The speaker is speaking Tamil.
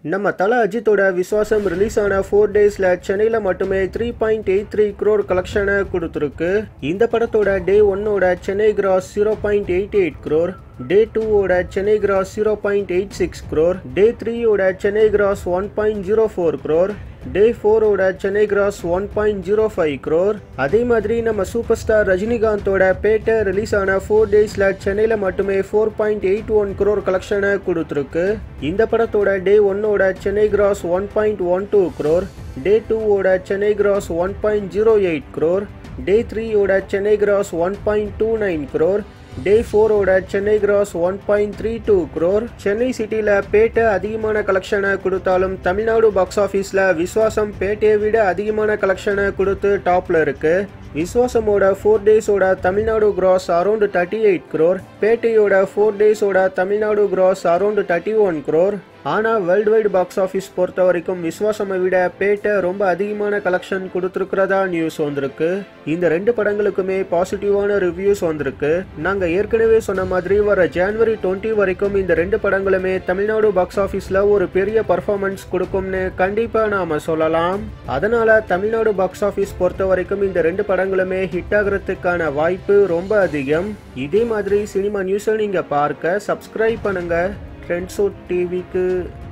நம்ம தல அஜித்தோட விஸ்வாசம் ரிலீஸ் ஆன ஃபோர் டேஸ்ல சென்னையில மட்டுமே three point eight three crore கலெக்ஷனை கொடுத்துருக்கு இந்த படத்தோட டே ஒன்னோட Chennai gross zero point eight eight crore day டூவோட Chennai gross zero point eight six crore day த்ரீயோட Chennai gross one point zero four crore day ஃபோரோட Chennai gross one point zero five crore அதே மாதிரி நம்ம சூப்பர் ஸ்டார் ரஜினிகாந்தோட பேட்டை ரிலீஸ் ஆன ஃபோர் டேஸில் சென்னையில் மட்டுமே four point eight one crore கலெக்ஷனை கொடுத்துருக்கு இந்த படத்தோட டே ஒன்னோட Chennai gross one point one two crore day டூவோட Chennai gross one point zero eight crore day த்ரீயோட Chennai gross one point two nine crore day ஃபோரோட Chennai gross one point three two crore Chennai சிட்டியில் பேட்டை அதிகமான கலெக்ஷனை கொடுத்தாலும் தமிழ்நாடு பாக்ஸ் ஆஃபீஸில் விஸ்வாசம் பேட்டையை விட அதிகமான கலெக்ஷனை கொடுத்து டாப்பில் இருக்கு விஸ்வாசமோட ஃபோர் டேஸோட Tamil Nadu gross around thirty eight crore பேட்டையோட ஃபோர் டேஸோட Tamil Nadu gross around thirty one crore ஆனால் வேர்ல்டு வைடு பாக்ஸ் ஆஃபீஸ் பொறுத்த வரைக்கும் விஸ்வாசமை விட பேட்டை ரொம்ப அதிகமான கலெக்ஷன் கொடுத்துருக்கிறதா நியூஸ் வந்திருக்கு இந்த ரெண்டு படங்களுக்குமே பாசிட்டிவான ரிவ்யூஸ் வந்திருக்கு நாங்கள் ஏற்கனவே சொன்ன மாதிரி வர ஜான்வரி டுவெண்ட்டி வரைக்கும் இந்த ரெண்டு படங்களுமே தமிழ்நாடு பாக்ஸ் ஆஃபீஸில் ஒரு பெரிய பர்ஃபார்மன்ஸ் கொடுக்கும்னு கண்டிப்பாக நாம் சொல்லலாம் அதனால தமிழ்நாடு பாக்ஸ் ஆஃபீஸ் பொறுத்த வரைக்கும் இந்த ரெண்டு படங்களுமே ஹிட் ஆகிறதுக்கான வாய்ப்பு ரொம்ப அதிகம் இதே மாதிரி சினிமா நியூஸை நீங்கள் பார்க்க சப்ஸ்கிரைப் பண்ணுங்கள் ட்ரெண்ட்ஸோ டிவிக்கு